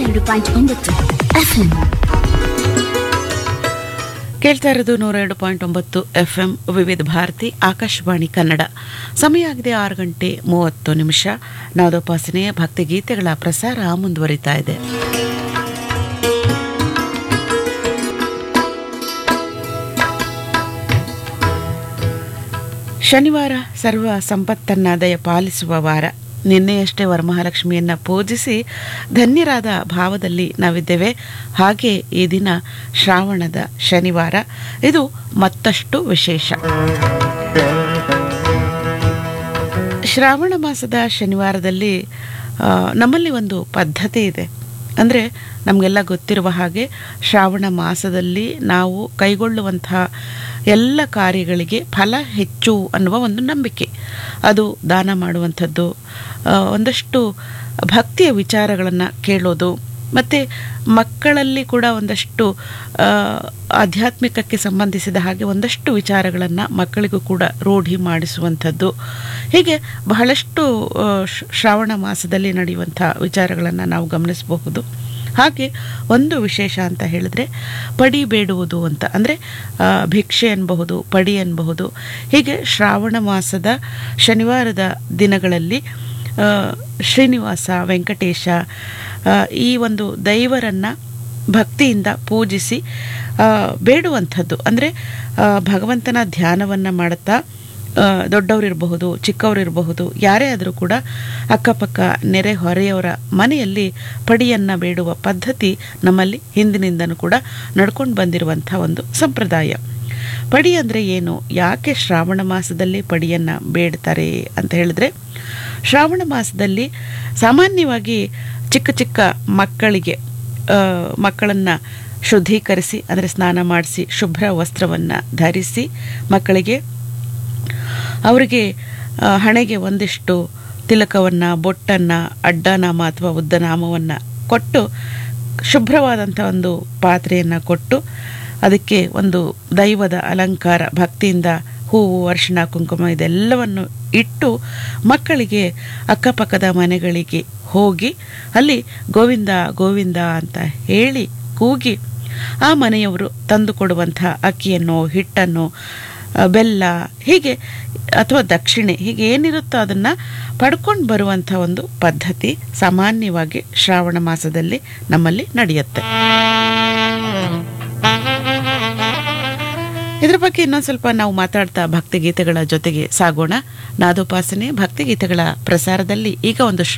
ಎರಡು ಪಾಯಿಂಟ್ ಒಂಬತ್ತು ಎಫ್ಎಂ ಕೇಳ್ತಾ ಇರೋದು ನೂರ ಎರಡು ಪಾಯಿಂಟ್ ಒಂಬತ್ತು ಎಫ್ ಎಂ ವಿವಿಧ ಭಾರತಿ ಆಕಾಶವಾಣಿ ಕನ್ನಡ ಸಮಯ ಆಗಿದೆ ಆರು ಗಂಟೆ ಮೂವತ್ತು ನಿಮಿಷ ನಾದೋಪಾಸನೆ ಭಕ್ತಿಗೀತೆಗಳ ಪ್ರಸಾರ ಮುಂದುವರಿತಾ ಇದೆ ಶನಿವಾರ ಸರ್ವ ಸಂಪತ್ತನ್ನ ದಯ ಪಾಲಿಸುವ ವಾರ ನಿನ್ನೆಯಷ್ಟೇ ವರಮಹಾಲಕ್ಷ್ಮಿಯನ್ನ ಪೂಜಿಸಿ ಧನ್ಯರಾದ ಭಾವದಲ್ಲಿ ನಾವಿದ್ದೇವೆ ಹಾಗೆ ಈ ದಿನ ಶ್ರಾವಣದ ಶನಿವಾರ ಇದು ಮತ್ತಷ್ಟು ವಿಶೇಷ ಶ್ರಾವಣ ಮಾಸದ ಶನಿವಾರದಲ್ಲಿ ಆ, ನಮ್ಮಲ್ಲಿ ಒಂದು ಪದ್ಧತಿ ಇದೆ ಅಂದರೆ ನಮಗೆಲ್ಲ ಗೊತ್ತಿರುವ ಹಾಗೆ ಶ್ರಾವಣ ಮಾಸದಲ್ಲಿ ನಾವು ಕೈಗೊಳ್ಳುವಂತಹ ಎಲ್ಲ ಕಾರ್ಯಗಳಿಗೆ ಫಲ ಹೆಚ್ಚು ಅನ್ನುವ ಒಂದು ನಂಬಿಕೆ ಅದು ದಾನ ಮಾಡುವಂಥದ್ದು ಆ, ಒಂದಷ್ಟು ಭಕ್ತಿಯ ವಿಚಾರಗಳನ್ನು ಕೇಳೋದು ಮತ್ತು ಮಕ್ಕಳಲ್ಲಿ ಕೂಡ ಒಂದಷ್ಟು ಆ, ಆಧ್ಯಾತ್ಮಿಕಕ್ಕೆ ಸಂಬಂಧಿಸಿದ ಹಾಗೆ ಒಂದಷ್ಟು ವಿಚಾರಗಳನ್ನು ಮಕ್ಕಳಿಗೂ ಕೂಡ ರೂಢಿ ಮಾಡಿಸುವಂಥದ್ದು ಹೀಗೆ ಬಹಳಷ್ಟು ಆ, ಶ್ರ- ಶ್ರಾವಣ ಮಾಸದಲ್ಲಿ ನಡೆಯುವಂಥ ವಿಚಾರಗಳನ್ನು ನಾವು ಗಮನಿಸಬಹುದು ಹಾಗೆ ಒಂದು ವಿಶೇಷ ಅಂತ ಹೇಳಿದ್ರೆ ಪಡಿ ಬೇಡುವುದು ಅಂತ ಅಂದರೆ ಭಿಕ್ಷೆ ಅನ್ಬಹುದು ಪಡಿ ಅನ್ಬಹುದು ಹೀಗೆ ಶ್ರಾವಣ ಮಾಸದ ಶನಿವಾರದ ದಿನಗಳಲ್ಲಿ ಆ, ಶ್ರೀನಿವಾಸ ವೆಂಕಟೇಶ ಆ, ಈ ಒಂದು ದೈವರನ್ನು ಭಕ್ತಿಯಿಂದ ಪೂಜಿಸಿ ಆ, ಬೇಡುವಂಥದ್ದು ಅಂದರೆ ಭಗವಂತನ ಧ್ಯಾನವನ್ನು ಮಾಡುತ್ತಾ ಆ, ದೊಡ್ಡವರಿರಬಹುದು ಚಿಕ್ಕವರಿರಬಹುದು ಯಾರೇ ಆದರೂ ಕೂಡ ಅಕ್ಕಪಕ್ಕ ನೆರೆ ಹೊರೆಯವರ ಮನೆಯಲ್ಲಿ ಪಡಿಯನ್ನು ಬೇಡುವ ಪದ್ಧತಿ ನಮ್ಮಲ್ಲಿ ಹಿಂದಿನಿಂದನೂ ಕೂಡ ನಡ್ಕೊಂಡು ಬಂದಿರುವಂಥ ಒಂದು ಸಂಪ್ರದಾಯ ಪಡಿ ಅಂದರೆ ಏನು ಯಾಕೆ ಶ್ರಾವಣ ಮಾಸದಲ್ಲಿ ಪಡಿಯನ್ನು ಬೇಡ್ತಾರೆ ಅಂತ ಹೇಳಿದ್ರೆ ಶ್ರಾವಣ ಮಾಸದಲ್ಲಿ ಸಾಮಾನ್ಯವಾಗಿ ಚಿಕ್ಕ ಚಿಕ್ಕ ಮಕ್ಕಳಿಗೆ ಮಕ್ಕಳನ್ನು ಶುದ್ಧೀಕರಿಸಿ ಅಂದರೆ ಸ್ನಾನ ಮಾಡಿಸಿ ಶುಭ್ರ ವಸ್ತ್ರವನ್ನು ಧರಿಸಿ ಮಕ್ಕಳಿಗೆ ಅವರಿಗೆ ಆ, ಹಣೆಗೆ ಒಂದಿಷ್ಟು ತಿಲಕವನ್ನು ಬೊಟ್ಟನ್ನು ಅಡ್ಡನಾಮ ಅಥವಾ ಉದ್ದನಾಮವನ್ನು ಕೊಟ್ಟು ಶುಭ್ರವಾದಂಥ ಒಂದು ಪಾತ್ರೆಯನ್ನು ಕೊಟ್ಟು ಅದಕ್ಕೆ ಒಂದು ದೈವದ ಅಲಂಕಾರ ಭಕ್ತಿಯಿಂದ ಹೂವು ಅರಿಶಿಣ ಕುಂಕುಮ ಇದೆಲ್ಲವನ್ನು ಇಟ್ಟು ಮಕ್ಕಳಿಗೆ ಅಕ್ಕಪಕ್ಕದ ಮನೆಗಳಿಗೆ ಹೋಗಿ ಅಲ್ಲಿ ಗೋವಿಂದ ಗೋವಿಂದ ಅಂತ ಹೇಳಿ ಕೂಗಿ ಆ ಮನೆಯವರು ತಂದು ಕೊಡುವಂಥ ಅಕ್ಕಿಯನ್ನು ಹಿಟ್ಟನ್ನು ಆ, ಬೆಲ್ಲ ಹೀಗೆ ಅಥವಾ ದಕ್ಷಿಣೆ ಹೀಗೆ ಏನಿರುತ್ತೋ ಅದನ್ನು ಪಡ್ಕೊಂಡು ಬರುವಂಥ ಒಂದು ಪದ್ಧತಿ ಸಾಮಾನ್ಯವಾಗಿ ಶ್ರಾವಣ ಮಾಸದಲ್ಲಿ ನಮ್ಮಲ್ಲಿ ನಡೆಯುತ್ತೆ ಇದ್ರ ಬಗ್ಗೆ ಇನ್ನೊಂದು ಸ್ವಲ್ಪ ನಾವು ಮಾತಾಡ್ತಾ ಭಕ್ತಿಗೀತೆಗಳ ಜೊತೆಗೆ ಸಾಗೋಣ ನಾದೋಪಾಸನೆ ಭಕ್ತಿಗೀತೆಗಳ ಪ್ರಸಾರದಲ್ಲಿ ಈಗ ಒಂದು